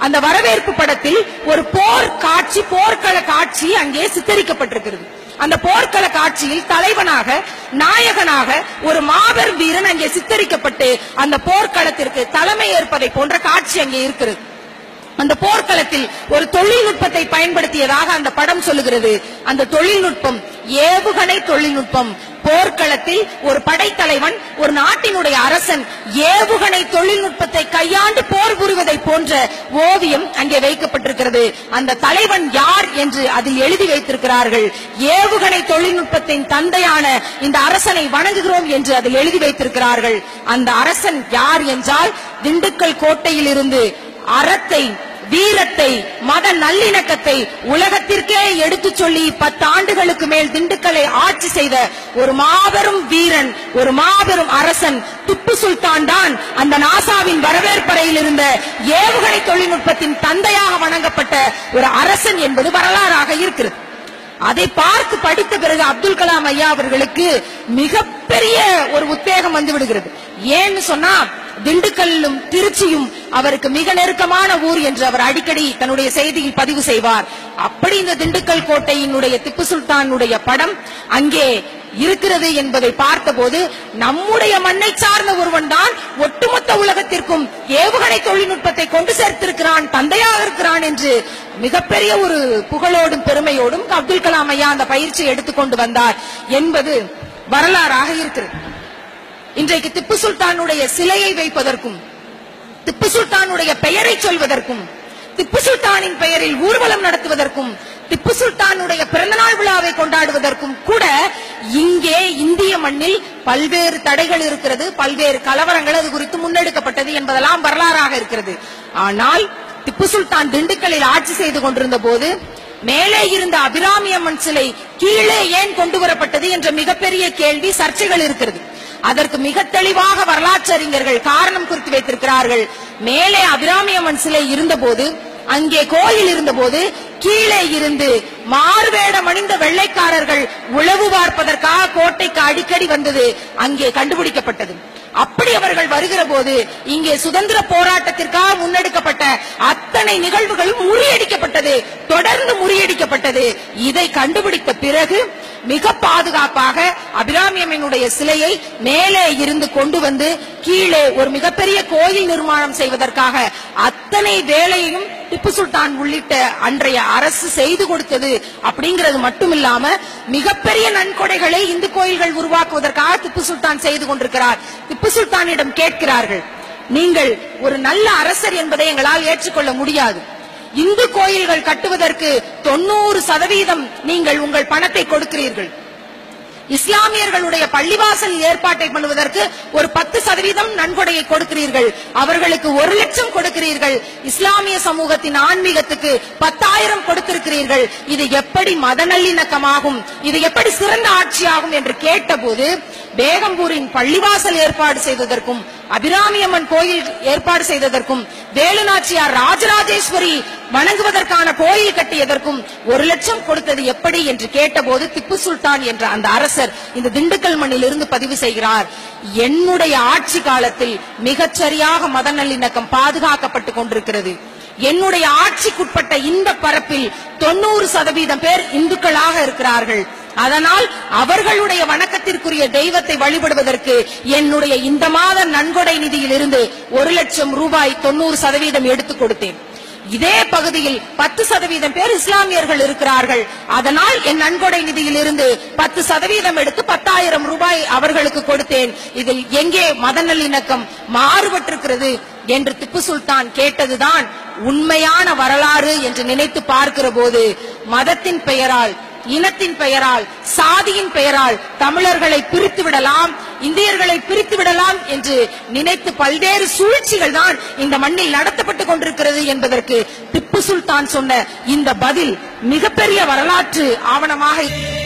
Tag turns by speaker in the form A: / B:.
A: அந்த வரவேற்பு படத்தில் ஒரு போர் காட்சி போர்க்கள காட்சி அங்கே சித்தரிக்கப்பட்டிருக்கிறது அந்த போர்க்கள காட்சியில் தலைவனாக நாயகனாக ஒரு மாபெரும் வீரன் அங்கே சித்தரிக்கப்பட்டு அந்த போர்க்களத்திற்கு தலைமை ஏற்பதை போன்ற காட்சி அங்கே இருக்கிறது அந்த போர்க்களத்தில் ஒரு தொழில்நுட்பத்தை பயன்படுத்தியதாக அந்த படம் சொல்லுகிறது அந்த தொழில்நுட்பம் ஏவுகணை தொழில்நுட்பம் போர்க்களத்தில் ஒரு படைத்தலைவன் ஒரு நாட்டினுடைய அரசன் ஏவுகணை தொழில்நுட்பத்தை கையாண்டு போர் புரிவதை போன்ற ஓவியம் அங்கே வைக்கப்பட்டிருக்கிறது அந்த தலைவன் யார் என்று அதில் எழுதி வைத்திருக்கிறார்கள் ஏவுகணை தொழில்நுட்பத்தின் தந்தையான இந்த அரசனை வணங்குகிறோம் என்று அதில் எழுதி வைத்திருக்கிறார்கள் அந்த அரசன் யார் என்றால் திண்டுக்கல் கோட்டையில் இருந்து அறத்தை வீரத்தை மத நல்லிணக்கத்தை உலகத்திற்கே எடுத்துச் சொல்லி பத்து ஆண்டுகளுக்கு மேல் திண்டுக்கலை ஆட்சி செய்த ஒரு மாபெரும் வீரன் ஒரு மாபெரும் அரசன் திப்பு சுல்தான் தான் அந்த நாசாவின் வரவேற்பறையில் இருந்த ஏவுகணை தொழில்நுட்பத்தின் தந்தையாக வணங்கப்பட்ட ஒரு அரசன் என்பது வரலாறாக இருக்கிறது அதை பார்த்து படித்த பிறகு அப்துல் கலாம் ஐயா அவர்களுக்கு மிகப்பெரிய ஒரு உத்வேகம் வந்து விடுகிறது ஏன்னு சொன்னா திண்டுக்கல்லும் திருச்சியும் அவருக்கு மிக நெருக்கமான ஊர் என்று அவர் அடிக்கடி தன்னுடைய செய்தியில் பதிவு செய்வார் அப்படி இந்த திண்டுக்கல் கோட்டையினுடைய திப்பு சுல்தானுடைய படம் அங்கே இருக்கிறது என்பதை பார்த்தபோது நம்முடைய மண்ணை சார்ந்த ஒருவன் தான் ஒட்டுமொத்த உலகத்திற்கும் ஏவுகணை தொழில்நுட்பத்தை கொண்டு சேர்த்திருக்கிறான் தந்தையாக இருக்கிறான் என்று மிகப்பெரிய ஒரு புகழோடும் பெருமையோடும் அப்துல் கலாம் ஐயா அந்த பயிற்சியை எடுத்துக்கொண்டு வந்தார் என்பது வரலாறாக இருக்கிறது இன்றைக்கு திப்பு சுல்தானுடைய சிலையை வைப்பதற்கும் திப்பு சுல்தானுடைய பெயரை சொல்வதற்கும் திப்பு சுல்தானின் பெயரில் ஊர்வலம் நடத்துவதற்கும் திப்பு சுல்தானுடைய பிறந்தநாள் விழாவை கொண்டாடுவதற்கும் கூட இங்கே இந்திய மண்ணில் பல்வேறு தடைகள் இருக்கிறது பல்வேறு கலவரங்கள் அது குறித்து முன்னெடுக்கப்பட்டது என்பதெல்லாம் வரலாறாக இருக்கிறது ஆனால் திப்பு சுல்தான் திண்டுக்கல்லில் ஆட்சி செய்து கொண்டிருந்த போது மேலே இருந்த அபிராமி அம்மன் சிலை கீழே ஏன் கொண்டு வரப்பட்டது என்ற மிகப்பெரிய கேள்வி சர்ச்சைகள் இருக்கிறது அதற்கு மிக தெளிவாக வரலாற்று அறிஞர்கள் காரணம் குறித்து வைத்திருக்கிறார்கள் மேலே அபிராமி அம்மன் சிலை இருந்தபோது அங்கே கோயில் இருந்தபோது கீழே இருந்து மாறுவேடம் அணிந்த வெள்ளைக்காரர்கள் உளவு பார்ப்பதற்காக கோட்டைக்கு அடிக்கடி வந்தது அங்கே கண்டுபிடிக்கப்பட்டது அப்படி அவர்கள் வருகிற போது இங்கே சுதந்திர போராட்டத்திற்காக முன்னெடுக்கப்பட்ட அத்தனை நிகழ்வுகளும் முறியடிக்கப்பட்டது தொடர்ந்து முறியடிக்கப்பட்டது இதை கண்டுபிடித்த பிறகு மிக பாதுகாப்பாக அபிராமியம்மனுடைய சிலையை மேலே இருந்து கொண்டு வந்து கீழே ஒரு மிகப்பெரிய கோயில் நிர்மாணம் செய்வதற்காக அத்தனை வேலையையும் திப்பு சுல்தான் உள்ளிட்ட அன்றைய அரசு செய்து கொடுத்தது அப்படிங்கிறது மட்டும் இல்லாம மிகப்பெரிய நன்கொடைகளை இந்து கோயில்கள் உருவாக்குவதற்காக திப்பு சுல்தான் செய்து கொண்டிருக்கிறார் திப்பு சுல்தானிடம் கேட்கிறார்கள் நீங்கள் ஒரு நல்ல அரசர் என்பதை எங்களால் ஏற்றுக்கொள்ள முடியாது இந்து கோயில்கள் கட்டுவதற்கு தொண்ணூறு சதவீதம் நீங்கள் உங்கள் பணத்தை கொடுக்கிறீர்கள் இஸ்லாமியர்களுடைய பள்ளிவாசல் ஏற்பாட்டை பண்ணுவதற்கு ஒரு பத்து சதவீதம் நன்கொடையை கொடுக்கிறீர்கள் அவர்களுக்கு ஒரு லட்சம் கொடுக்கிறீர்கள் இஸ்லாமிய சமூகத்தின் ஆன்மீகத்துக்கு பத்தாயிரம் கொடுத்திருக்கிறீர்கள் இது எப்படி மத நல்லிணக்கமாகும் இது எப்படி சிறந்த ஆட்சியாகும் என்று கேட்டபோது பேகம்பூரின் பள்ளிவாசல் ஏற்பாடு செய்ததற்கும் அபிராமியம்மன் கோயில் ஏற்பாடு செய்ததற்கும் வேலுநாச்சியார் ராஜராஜேஸ்வரி வணங்குவதற்கான கோயில் கட்டியதற்கும் ஒரு லட்சம் கொடுத்தது எப்படி என்று கேட்டபோது திப்பு சுல்தான் என்ற அந்த அரசர் இந்த திண்டுக்கல் மண்ணில் இருந்து பதிவு செய்கிறார் என்னுடைய ஆட்சி காலத்தில் மிகச் சரியாக மத நல்லிணக்கம் பாதுகாக்கப்பட்டு கொண்டிருக்கிறது என்னுடைய ஆட்சிக்குட்பட்ட இந்த பரப்பில் தொண்ணூறு சதவீதம் பேர் இந்துக்களாக இருக்கிறார்கள் அதனால் அவர்களுடைய வணக்கத்திற்குரிய தெய்வத்தை வழிபடுவதற்கு என்னுடைய இந்த மாத நன்கொடை நிதியில் இருந்து ஒரு லட்சம் ரூபாய் தொண்ணூறு சதவீதம் எடுத்துக் கொடுத்தேன் இதே பகுதியில் பத்து சதவீதம் பேர் இஸ்லாமியர்கள் இருக்கிறார்கள் அதனால் என் நன்கொடை நிதியில் இருந்து பத்து சதவீதம் எடுத்து பத்தாயிரம் ரூபாய் அவர்களுக்கு கொடுத்தேன் இதில் எங்கே மத நல்லிணக்கம் மாறுபட்டிருக்கிறது என்று திப்பு சுல்தான் கேட்டதுதான் உண்மையான வரலாறு என்று நினைத்து பார்க்கிற போது மதத்தின் பெயரால் இனத்தின் பெயரால் சாதியின் பெயரால் தமிழர்களை பிரித்து விடலாம் இந்தியர்களை பிரித்து விடலாம் என்று நினைத்து பல்வேறு சூழ்ச்சிகள் தான் இந்த மண்ணில் நடத்தப்பட்டு கொண்டிருக்கிறது என்பதற்கு திப்பு சுல்தான் சொன்ன இந்த பதில் மிகப்பெரிய வரலாற்று ஆவணமாக